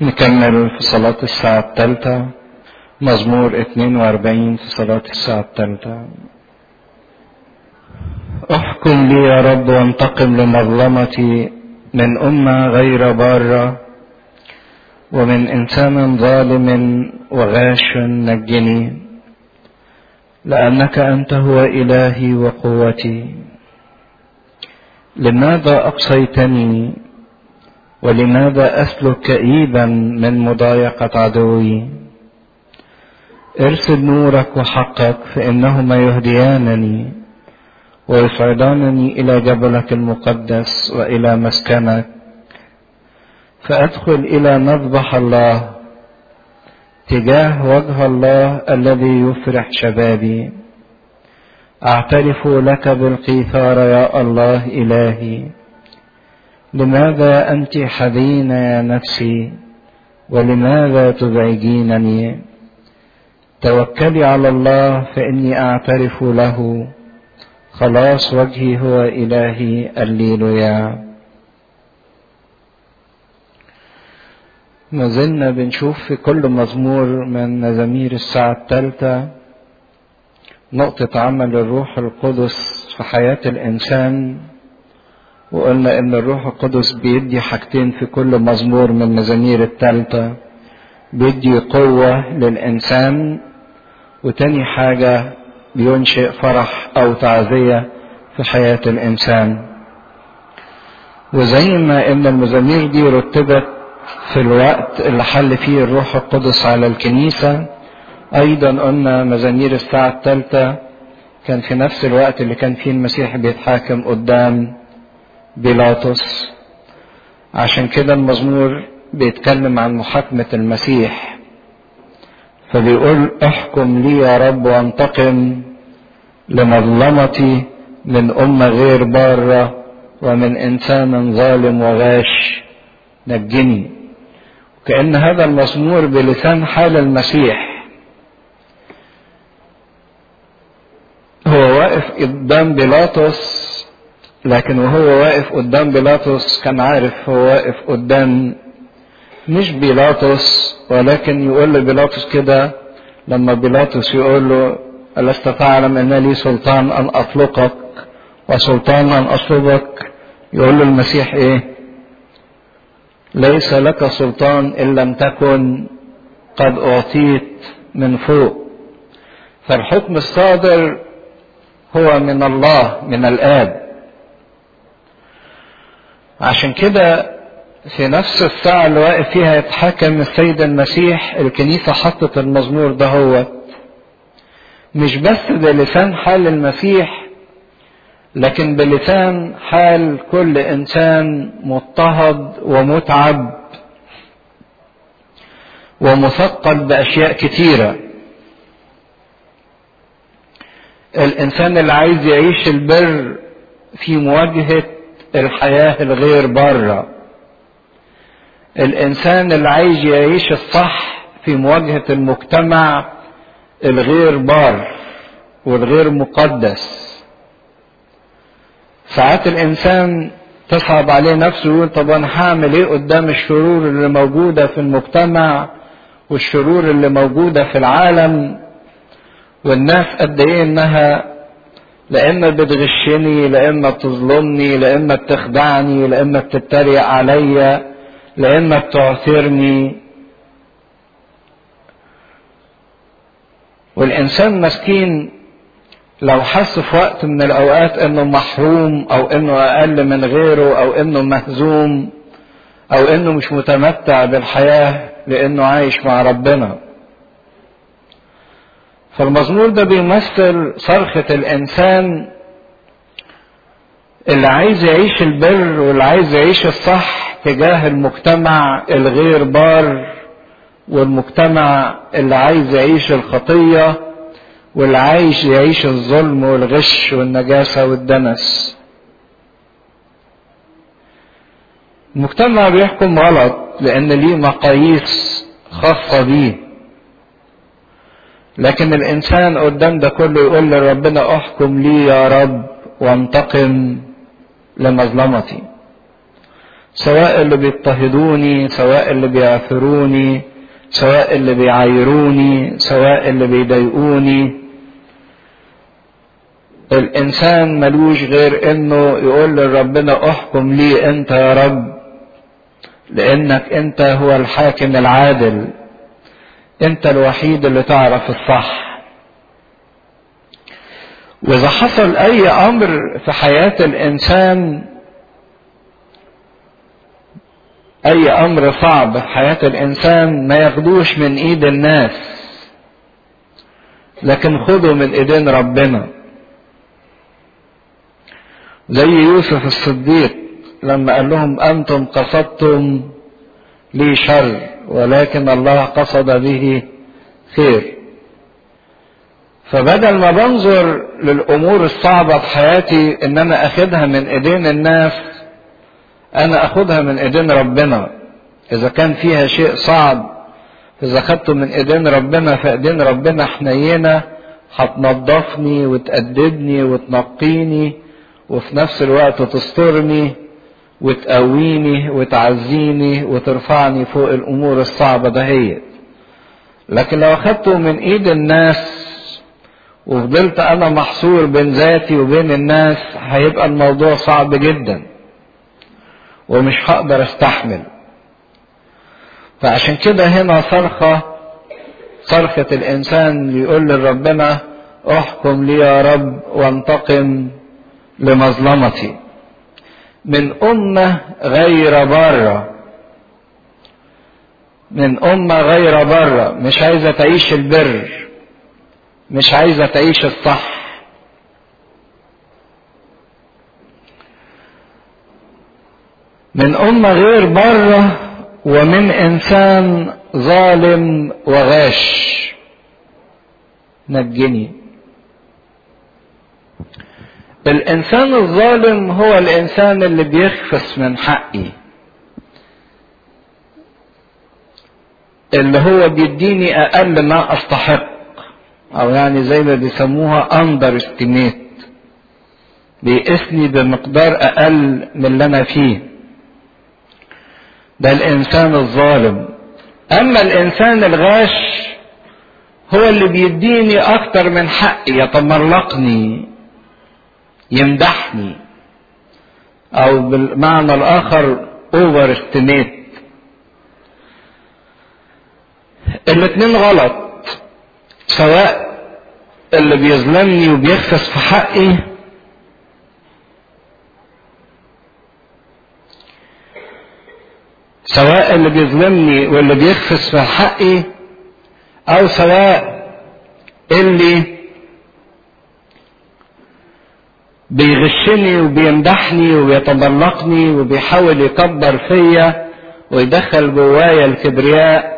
نكمل في صلاة الساعة الثالثة مزمور 42 في صلاة الساعة الثالثة احكم لي يا رب وانتقم لمظلمتي من أمة غير بارة ومن إنسان ظالم وغاش نجني لأنك أنت هو إلهي وقوتي لماذا أقصيتني ولماذا أسلك كئيبا من مضايقة عدوي ارسل نورك وحقك فإنهما يهديانني ويصعدانني إلى جبلك المقدس وإلى مسكنك فأدخل إلى مذبح الله تجاه وجه الله الذي يفرح شبابي أعترف لك بالقيثار يا الله إلهي لماذا أنت حزينة يا نفسي ولماذا تزعجينني توكلي على الله فإني أعترف له خلاص وجهي هو إلهي الليلويا ما زلنا بنشوف في كل مزمور من مزامير الساعة الثالثة نقطة عمل الروح القدس في حياة الإنسان وقلنا إن الروح القدس بيدي حاجتين في كل مزمور من مزامير الثالثة بيدي قوة للإنسان وتاني حاجة بينشئ فرح أو تعزية في حياة الإنسان وزي ما إن المزامير دي رتبت في الوقت اللي حل فيه الروح القدس على الكنيسة أيضا قلنا مزامير الساعة الثالثة كان في نفس الوقت اللي كان فيه المسيح بيتحاكم قدام بيلاطس عشان كده المزمور بيتكلم عن محاكمة المسيح فبيقول احكم لي يا رب وانتقم لمظلمتي من أمة غير بارة ومن إنسان ظالم وغاش نجني كأن هذا المزمور بلسان حال المسيح هو واقف قدام بيلاطس لكن وهو واقف قدام بيلاطس كان عارف هو واقف قدام مش بيلاطس ولكن يقول لبيلاطس كده لما بيلاطس يقول له ألست تعلم أن لي سلطان أن أطلقك وسلطان أن أصلبك يقول له المسيح إيه ليس لك سلطان إن لم تكن قد أعطيت من فوق فالحكم الصادر هو من الله من الآب عشان كده في نفس الساعة اللي واقف فيها يتحكم السيد المسيح الكنيسة حطت المزمور ده هو مش بس بلسان حال المسيح لكن بلسان حال كل انسان مضطهد ومتعب ومثقل باشياء كتيره الانسان اللي عايز يعيش البر في مواجهه الحياه الغير بره الانسان اللي عايز يعيش الصح في مواجهه المجتمع الغير بار والغير مقدس ساعات الانسان تصعب عليه نفسه يقول طب انا هعمل ايه قدام الشرور اللي موجوده في المجتمع والشرور اللي موجوده في العالم والناس قد ايه انها لا اما بتغشني لا اما بتظلمني لا اما بتخدعني لا اما بتتريق عليا لا اما بتعثرني والانسان مسكين لو حس في وقت من الاوقات انه محروم او انه اقل من غيره او انه مهزوم او انه مش متمتع بالحياه لانه عايش مع ربنا فالمزمور ده بيمثل صرخه الانسان اللي عايز يعيش البر واللي عايز يعيش الصح تجاه المجتمع الغير بار والمجتمع اللي عايز يعيش الخطيه واللي عايش يعيش الظلم والغش والنجاسة والدنس المجتمع بيحكم غلط لأن ليه مقاييس خاصة بيه لكن الإنسان قدام ده كله يقول لربنا احكم لي يا رب وانتقم لمظلمتي سواء اللي بيضطهدوني سواء اللي بيعثروني سواء اللي بيعايروني سواء اللي بيضايقوني الانسان ملوش غير انه يقول لربنا احكم لي انت يا رب لانك انت هو الحاكم العادل انت الوحيد اللي تعرف الصح واذا حصل اي امر في حياه الانسان اي امر صعب في حياه الانسان ما ياخدوش من ايد الناس لكن خذوا من ايدين ربنا زي يوسف الصديق لما قال لهم انتم قصدتم لي شر ولكن الله قصد به خير فبدل ما بنظر للامور الصعبه في حياتي ان انا اخدها من ايدين الناس انا اخدها من ايدين ربنا اذا كان فيها شيء صعب اذا خدته من ايدين ربنا فايدين ربنا حنينه هتنضفني وتأدبني وتنقيني وفي نفس الوقت تسترني وتقويني وتعزيني وترفعني فوق الامور الصعبه دهيت لكن لو اخدته من ايد الناس وفضلت انا محصور بين ذاتي وبين الناس هيبقى الموضوع صعب جدا ومش هقدر استحمل فعشان كده هنا صرخة صرخة الإنسان اللي يقول لربنا احكم لي يا رب وانتقم لمظلمتي من أمة غير بره من أمة غير بره مش عايزة تعيش البر مش عايزة تعيش الصح من أمة غير بره ومن إنسان ظالم وغاش نجني الإنسان الظالم هو الإنسان اللي بيخفس من حقي اللي هو بيديني أقل ما أستحق أو يعني زي ما بيسموها أندر استيميت بيقسني بمقدار أقل من اللي أنا فيه ده الانسان الظالم اما الانسان الغاش هو اللي بيديني اكتر من حقي يتمرلقني يمدحني او بالمعنى الاخر اوفر استيميت الاتنين غلط سواء اللي بيظلمني وبيخفس في حقي سواء اللي بيظلمني واللي بيخفس في حقي او سواء اللي بيغشني وبيمدحني وبيتملقني وبيحاول يكبر فيا ويدخل جوايا الكبرياء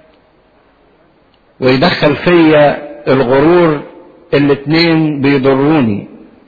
ويدخل فيا الغرور الاتنين بيضروني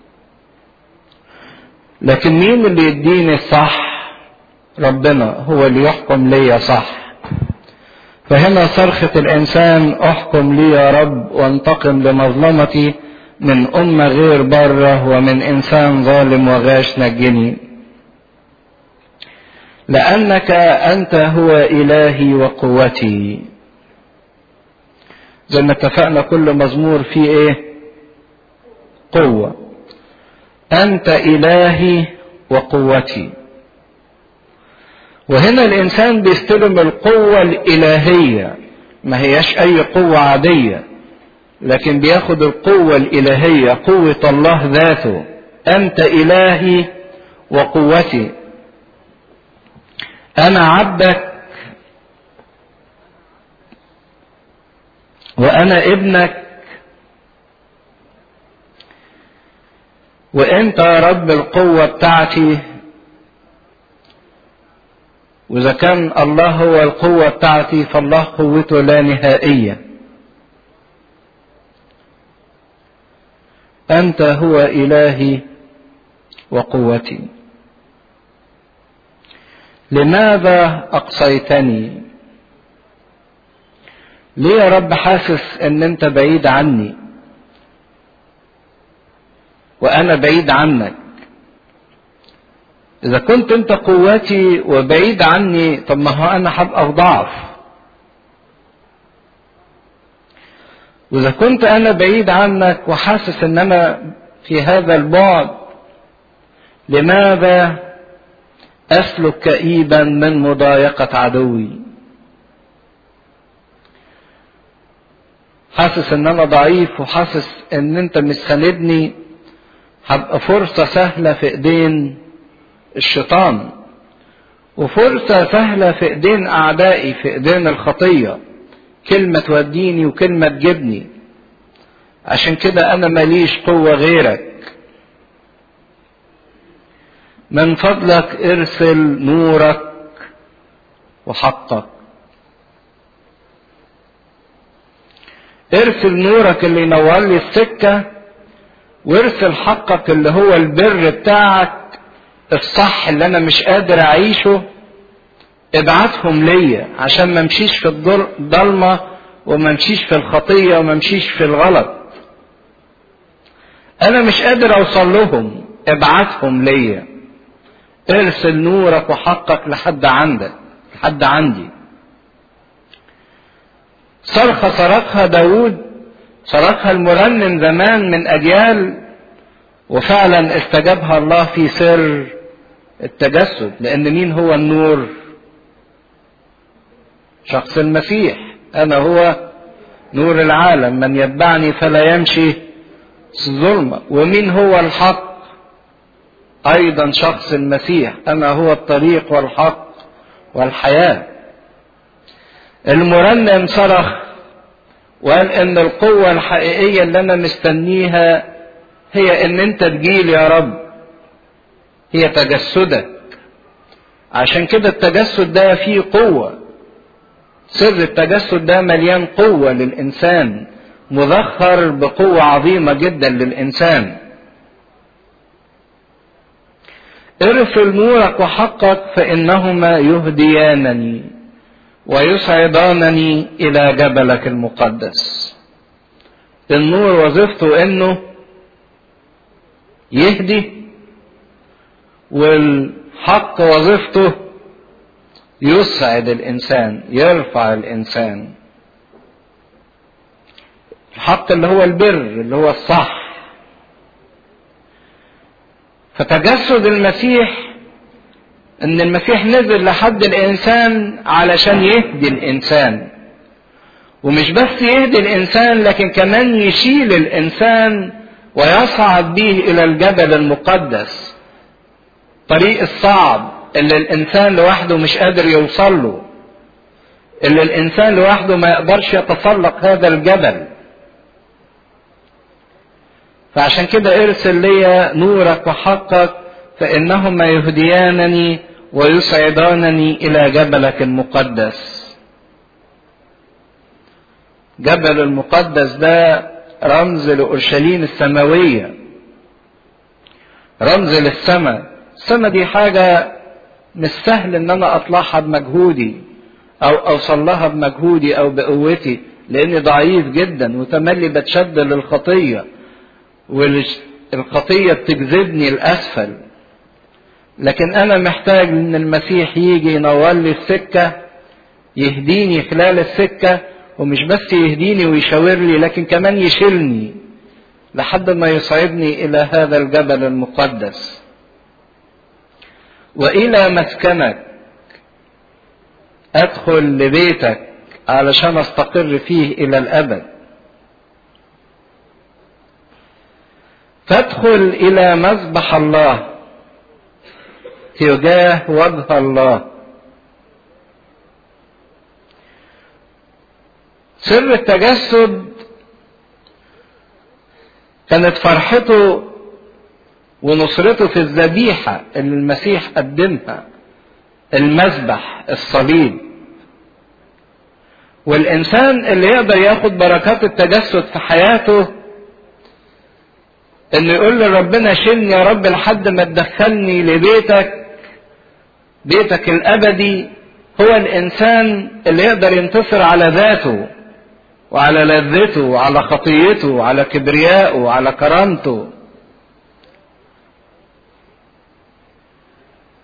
لكن مين اللي يديني الصح ربنا هو اللي يحكم لي صح فهنا صرخة الإنسان احكم لي يا رب وانتقم لمظلمتي من أمة غير بره ومن إنسان ظالم وغاش نجني لأنك أنت هو إلهي وقوتي زي ما اتفقنا كل مزمور فيه إيه قوة أنت إلهي وقوتي وهنا الانسان بيستلم القوة الالهية ما هياش اي قوة عادية لكن بياخد القوة الالهية قوة الله ذاته انت الهي وقوتي انا عبدك وانا ابنك وانت يا رب القوة بتاعتي وإذا كان الله هو القوة بتاعتي فالله قوته لا نهائية. أنت هو إلهي وقوتي. لماذا أقصيتني؟ ليه يا رب حاسس إن أنت بعيد عني؟ وأنا بعيد عنك. اذا كنت انت قوتي وبعيد عني طب ما هو انا هبقى في ضعف واذا كنت انا بعيد عنك وحاسس ان انا في هذا البعد لماذا اسلك كئيبا من مضايقه عدوي حاسس ان انا ضعيف وحاسس ان انت مش ساندني هبقى فرصة سهلة في ايدين الشيطان وفرصة سهلة في ايدين اعدائي في ايدين الخطية كلمة توديني وكلمة تجيبني عشان كده انا ماليش قوة غيرك من فضلك ارسل نورك وحقك ارسل نورك اللي ينور لي السكة وارسل حقك اللي هو البر بتاعك الصح اللي انا مش قادر اعيشه ابعتهم ليا عشان ما امشيش في الضلمة وما امشيش في الخطية وما امشيش في الغلط انا مش قادر اوصل لهم ابعتهم ليا ارسل نورك وحقك لحد عندك لحد عندي صرخة صرخها داود صرخها المرنم زمان من أجيال وفعلا استجابها الله في سر التجسد لأن مين هو النور شخص المسيح أنا هو نور العالم من يتبعني فلا يمشي في الظلمة ومين هو الحق أيضا شخص المسيح أنا هو الطريق والحق والحياة المرنم صرخ وقال ان القوة الحقيقية اللي انا مستنيها هي ان انت تجيل يا رب هي تجسدك عشان كده التجسد ده فيه قوة سر التجسد ده مليان قوة للإنسان مذخر بقوة عظيمة جدا للإنسان ارسل نورك وحقك فإنهما يهديانني ويسعدانني الى جبلك المقدس النور وظيفته انه يهدي والحق وظيفته يسعد الانسان يرفع الانسان الحق اللي هو البر اللي هو الصح فتجسد المسيح ان المسيح نزل لحد الانسان علشان يهدي الانسان ومش بس يهدي الانسان لكن كمان يشيل الانسان ويصعد به الى الجبل المقدس طريق الصعب اللي الانسان لوحده مش قادر يوصل له اللي الانسان لوحده ما يقدرش يتسلق هذا الجبل فعشان كده ارسل لي نورك وحقك فانهما يهديانني ويسعدانني الى جبلك المقدس جبل المقدس ده رمز لاورشليم السماويه رمز للسماء السماء دي حاجه مش سهل ان انا اطلعها بمجهودي او اوصل لها بمجهودي او بقوتي لاني ضعيف جدا وتملي بتشد للخطيه والخطيه بتجذبني لاسفل لكن انا محتاج ان المسيح يجي ينور لي السكه يهديني خلال السكه ومش بس يهديني ويشاور لي لكن كمان يشيلني لحد ما يصعدني الى هذا الجبل المقدس والى مسكنك ادخل لبيتك علشان استقر فيه الى الابد فادخل الى مذبح الله تجاه وجه الله سر التجسد كانت فرحته ونصرته في الذبيحة اللي المسيح قدمها المذبح الصليب والإنسان اللي يقدر ياخد بركات التجسد في حياته انه يقول لربنا شيلني يا رب لحد ما تدخلني لبيتك بيتك الابدي هو الانسان اللي يقدر ينتصر على ذاته وعلى لذته وعلى خطيته وعلى كبريائه وعلى كرامته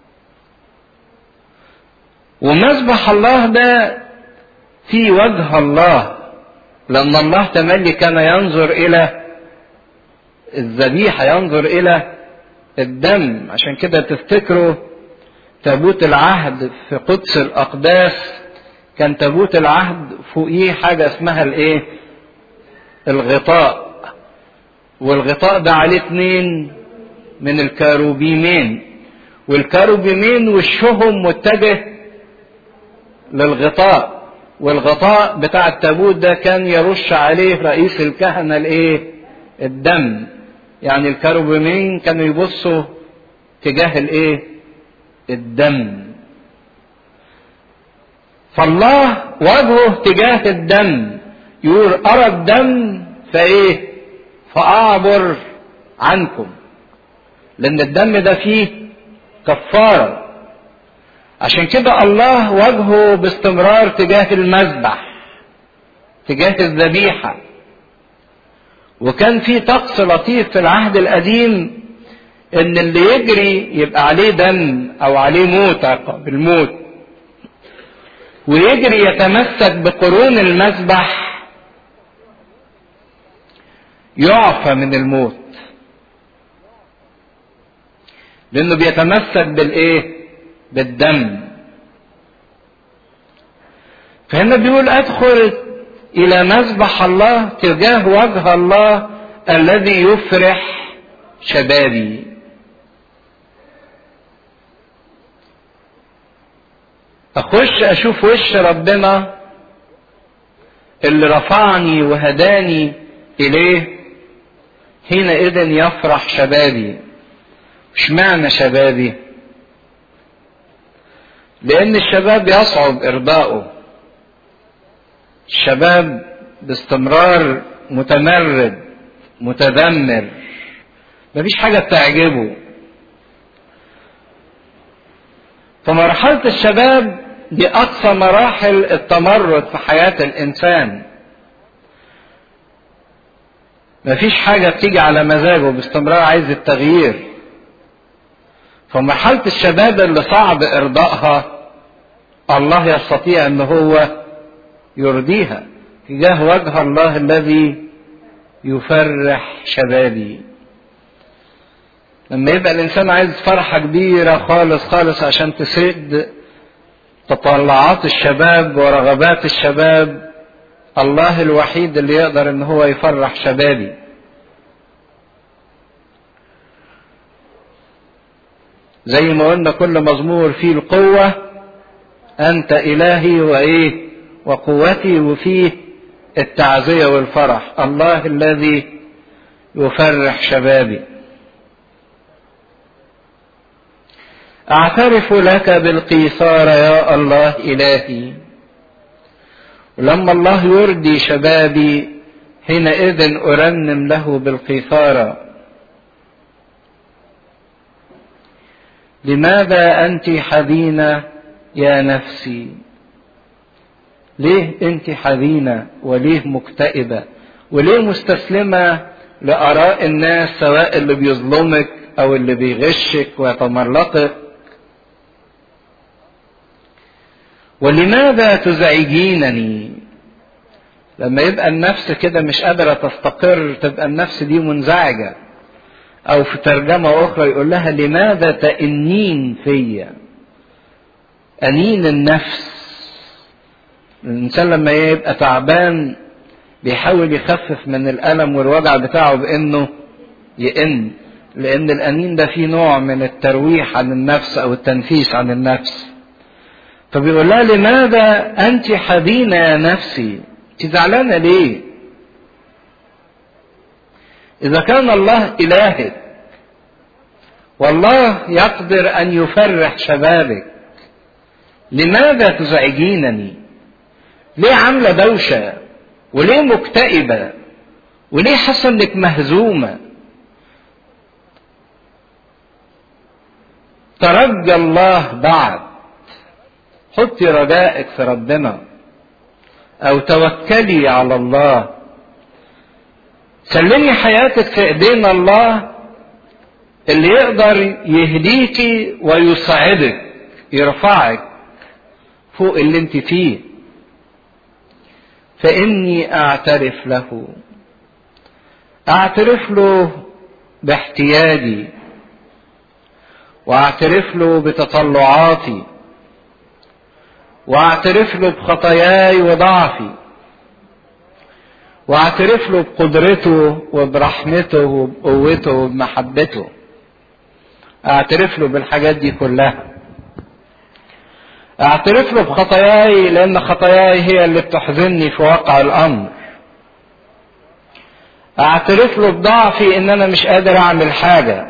ومذبح الله ده في وجه الله لأن الله تملي كان ينظر إلى الذبيحة ينظر إلى الدم عشان كده تفتكروا تابوت العهد في قدس الأقداس كان تابوت العهد فوقيه حاجة اسمها الإيه؟ الغطاء والغطاء ده عليه اتنين من الكاروبيمين والكاروبيمين وشهم متجه للغطاء والغطاء بتاع التابوت ده كان يرش عليه رئيس الكهنة الايه الدم يعني الكاروبيمين كانوا يبصوا تجاه الايه الدم فالله وجهه تجاه الدم يقول ارى الدم فايه فاعبر عنكم لان الدم ده فيه كفاره عشان كده الله وجهه باستمرار تجاه المذبح تجاه الذبيحه وكان في طقس لطيف في العهد القديم ان اللي يجري يبقى عليه دم او عليه موت عقاب الموت ويجري يتمسك بقرون المذبح يعفى من الموت لانه بيتمسك بالايه بالدم فهنا بيقول ادخل الى مذبح الله تجاه وجه الله الذي يفرح شبابي اخش اشوف وش ربنا اللي رفعني وهداني اليه حينئذ يفرح شبابي اشمعنى شبابي لان الشباب يصعب ارضاؤه الشباب باستمرار متمرد متذمر مفيش حاجه بتعجبه فمرحله الشباب دي اقصى مراحل التمرد في حياه الانسان مفيش حاجه بتيجي على مزاجه باستمرار عايز التغيير فمرحلة الشباب اللي صعب إرضائها الله يستطيع أن هو يرضيها تجاه وجه الله الذي يفرح شبابي لما يبقى الإنسان عايز فرحة كبيرة خالص خالص عشان تسد تطلعات الشباب ورغبات الشباب الله الوحيد اللي يقدر ان هو يفرح شبابي زي ما قلنا كل مزمور فيه القوة أنت إلهي وإيه وقوتي وفيه التعزية والفرح الله الذي يفرح شبابي أعترف لك بالقيثار يا الله إلهي ولما الله يرضي شبابي حينئذ أرنم له بالقيثارة لماذا أنت حزينة يا نفسي ليه أنت حزينة وليه مكتئبة وليه مستسلمة لآراء الناس سواء اللي بيظلمك أو اللي بيغشك ويتمرلقك ولماذا تزعجينني لما يبقى النفس كده مش قادرة تستقر تبقى النفس دي منزعجة أو في ترجمة أخرى يقول لها لماذا تأنين فيا أنين النفس الإنسان لما يبقى تعبان بيحاول يخفف من الألم والوجع بتاعه بإنه يئن لأن الأنين ده فيه نوع من الترويح عن النفس أو التنفيس عن النفس فبيقول لها لماذا أنت حزينة يا نفسي أنت زعلانة ليه إذا كان الله إلهك والله يقدر أن يفرح شبابك لماذا تزعجينني ليه عاملة دوشة وليه مكتئبة وليه حاسة انك مهزومة ترجى الله بعد حطي رجائك في ربنا او توكلي على الله سلمي حياتك في ايدين الله اللي يقدر يهديكي ويساعدك يرفعك فوق اللي انت فيه فاني اعترف له اعترف له باحتياجي واعترف له بتطلعاتي واعترف له بخطاياي وضعفي واعترف له بقدرته وبرحمته وبقوته وبمحبته اعترف له بالحاجات دي كلها اعترف له بخطاياي لان خطاياي هي اللي بتحزنني في واقع الامر اعترف له بضعفي ان انا مش قادر اعمل حاجه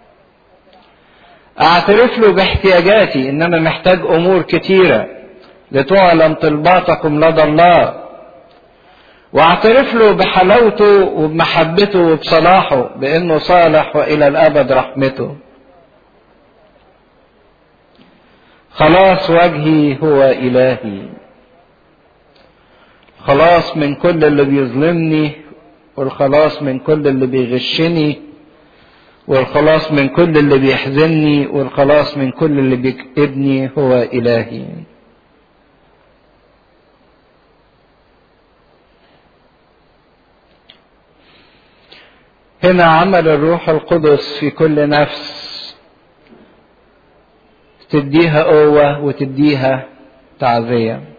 اعترف له باحتياجاتي ان انا محتاج امور كتيره لتعلم طلباتكم لدى الله واعترف له بحلاوته وبمحبته وبصلاحه بانه صالح والى الابد رحمته خلاص وجهي هو الهي خلاص من كل اللي بيظلمني والخلاص من كل اللي بيغشني والخلاص من كل اللي بيحزنني والخلاص من كل اللي بيكئبني هو الهي هنا عمل الروح القدس في كل نفس تديها قوة وتديها تعزية